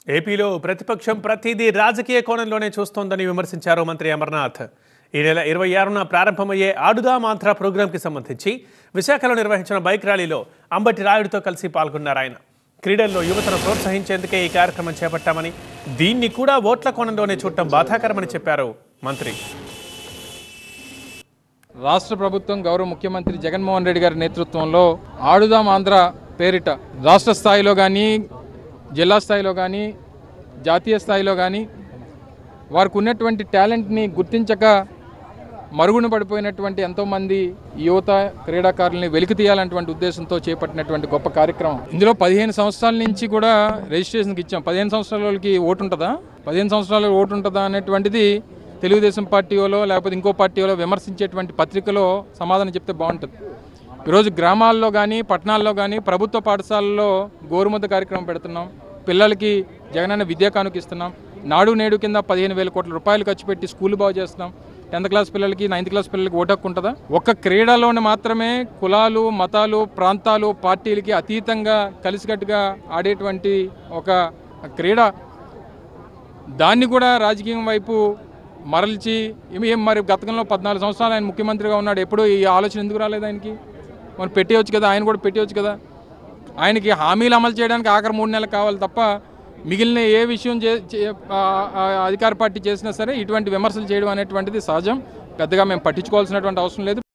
ఏపీలో ప్రతిపక్షం ప్రతిదీ రాజకీయ కోణంలోనే చూస్తోందని విమర్శించారు మంత్రి అమర్నాథ్ ఈ నెల ఇరవై ఆరున ప్రారంభమయ్యే ఆడుదాం ఆంధ్ర ప్రోగ్రాంకి సంబంధించి విశాఖలో నిర్వహించిన బైక్ ర్యాలీలో అంబటి రాయుడితో కలిసి పాల్గొన్నారు ఆయన క్రీడల్లో యువతను ప్రోత్సహించేందుకే ఈ కార్యక్రమం చేపట్టామని దీన్ని కూడా ఓట్ల కోణంలోనే చూడటం బాధాకరమని చెప్పారు మంత్రి రాష్ట్ర ప్రభుత్వం గౌరవ ముఖ్యమంత్రి జగన్మోహన్ రెడ్డి గారి నేతృత్వంలో ఆడుదాం ఆంధ్ర పేరిట రాష్ట్ర స్థాయిలో కానీ జిల్లా స్థాయిలో కానీ జాతీయ స్థాయిలో కానీ వారికి ఉన్నటువంటి టాలెంట్ని గుర్తించక మరుగున పడిపోయినటువంటి ఎంతోమంది యువత క్రీడాకారుల్ని వెలికి తీయాలన్నటువంటి ఉద్దేశంతో చేపట్టినటువంటి గొప్ప కార్యక్రమం ఇందులో పదిహేను సంవత్సరాల నుంచి కూడా రిజిస్ట్రేషన్కి ఇచ్చాం పదిహేను సంవత్సరాల వాళ్ళకి ఓటు ఉంటుందా పదిహేను సంవత్సరాల ఓటు ఉంటుందా అనేటువంటిది తెలుగుదేశం పార్టీ వాళ్ళో లేకపోతే ఇంకో పార్టీ వాళ్ళో విమర్శించేటువంటి పత్రికలో సమాధానం చెప్తే బాగుంటుంది ఈరోజు గ్రామాల్లో కానీ పట్టణాల్లో కానీ ప్రభుత్వ పాఠశాలల్లో గోరుముద్ద కార్యక్రమం పెడుతున్నాం పిల్లలకి జగనన్న విద్యా కానుక ఇస్తున్నాం నాడు నేడు కింద పదిహేను వేల కోట్ల రూపాయలు ఖర్చు పెట్టి స్కూల్ బాగు చేస్తున్నాం టెన్త్ క్లాస్ పిల్లలకి నైన్త్ క్లాస్ పిల్లలకి ఓటు హక్కు ఉంటుందా ఒక్క క్రీడలోనే మాత్రమే కులాలు మతాలు ప్రాంతాలు పార్టీలకి అతీతంగా కలిసికట్టుగా ఆడేటువంటి ఒక క్రీడ దాన్ని కూడా రాజకీయం వైపు మరల్చి ఏమి ఏం మరి గతంలో పద్నాలుగు సంవత్సరాలు ఆయన ముఖ్యమంత్రిగా ఉన్నాడు ఎప్పుడు ఈ ఆలోచన ఎందుకు రాలేదు ఆయనకి మనం పెట్టేయచ్చు కదా ఆయన కూడా పెట్టేయచ్చు కదా ఆయనకి హామీలు అమలు చేయడానికి ఆఖరి మూడు నెలలు కావాలి తప్ప మిగిలిన ఏ విషయం చే చే- ఆ- ఆ అధికార పార్టీ చేసినా సరే ఇటువంటి విమర్శలు చేయడం అనేటువంటిది సహజం పెద్దగా మేము పట్టించుకోవాల్సినటువంటి అవసరం లేదు